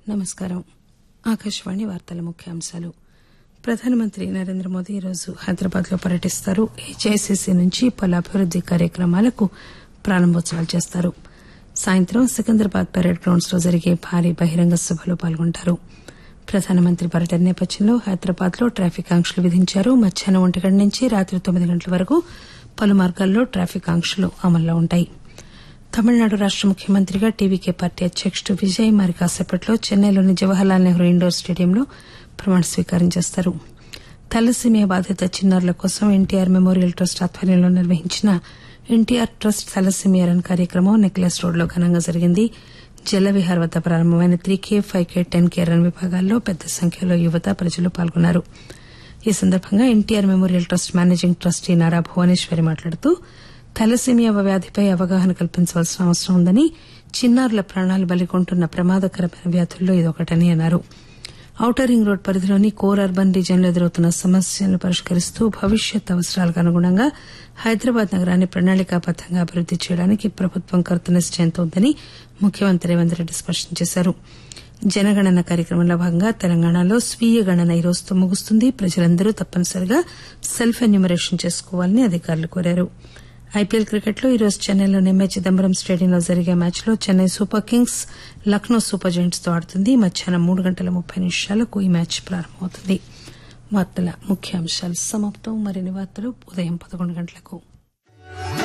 నమస్కారం ఆకాశవాణి వార్తల ముఖ్యాంశాలు ప్రధానమంత్రి నరేంద్ర మోదీ ఈరోజు హైదరాబాద్ లో పర్యటిస్తారు హెచ్ఐసిసి నుంచి పలు అభివృద్ది కార్యక్రమాలకు ప్రారంభోత్సవాలు చేస్తారు సాయంత్రం సికింద్రాబాద్ పరేడ్ గ్రౌండ్స్ లో జరిగే భారీ బహిరంగ సభలో పాల్గొంటారు ప్రధానమంత్రి పర్యటన నేపథ్యంలో హైదరాబాద్ లో ట్రాఫిక్ ఆంక్షలు విధించారు మధ్యాహ్నం ఒంటి గంట నుంచి రాత్రి తొమ్మిది గంటల వరకు పలు మార్గాల్లో ట్రాఫిక్ ఆంక్షలు అమల్లో ఉంటాయి తమిళనాడు రాష్ట ముఖ్యమంత్రిగా టీవీకే పార్టీ అధ్యకుడు విజయ్ మరి కాసేపట్లో చెన్నైలోని జవహర్లాల్ నెహ్రూ ఇండోర్ స్టేడియంలో ప్రమాణ స్వీకారం చేస్తారు థాలసీమియా బాధిత చిన్నారుల కోసం ఎన్టీఆర్ మెమోరియల్ ట్రస్ట్ ఆధ్వర్యంలో నిర్వహించిన ఎన్టీఆర్ ట్రస్ట్ థాలసీమియా రన్ కార్యక్రమం నెక్లెస్ రోడ్లో ఘనంగా జరిగింది జలవిహార్ వద్ద ప్రారంభమైన three K five K ten K run విభాగాల్లో పెద్ద సంఖ్యలో యువత ప్రజలు పాల్గొన్నారు ఈ సందర్భంగా NTR memorial trust managing trustee Nara Bhuvaneswari మాట్లాడుతూ థాలసీమియా వ్యాధిపై అవగాహన కల్పించవలసిన అవసరం ఉందని చిన్నారుల ప్రాణాలు బలిగొంటున్న ప్రమాదకరమైన వ్యాధుల్లో ఇదొకటని అన్నారు ఔటర్ రింగ్ రోడ్ పరిధిలోని కోర్ అర్బన్ రీజియన్లో ఎదురవుతున్న సమస్యలను పరిష్కరిస్తూ భవిష్యత్ అవసరాలకు అనుగుణంగా హైదరాబాద్ నగరాన్ని ప్రణాళికాబద్దంగా అభివృద్ది చేయడానికి ప్రభుత్వం కృతనిశ్చయంతో ఉందని ముఖ్యమంత్రి రేవంత్ రెడ్డి స్పష్టం చేశారు జనగణన కార్యక్రమంలో భాగంగా తెలంగాణలో స్వీయ గణన ఈ రోజుతో ముగుస్తుంది ప్రజలందరూ తప్పనిసరిగా సెల్ఫ్ ఎన్యూమరేషన్ చేసుకోవాలని అధికారులు కోరారు ఐపీఎల్ క్రికెట్లో ఈరోజు చెన్నైలోని ఎంఏ చిదంబరం స్టేడియంలో జరిగే మ్యాచ్లో Chennai Super Kings Lucknow Super Giants తో ఆడుతుంది మధ్యాహ్నం మూడు గంటల ముప్పై నిమిషాలకు ఈ మ్యాచ్ ప్రారంభమవుతుంది వార్తల ముఖ్యాంశాలు సమాప్తం మరిన్ని వార్తలు ఉదయం పదకొండు గంటలకు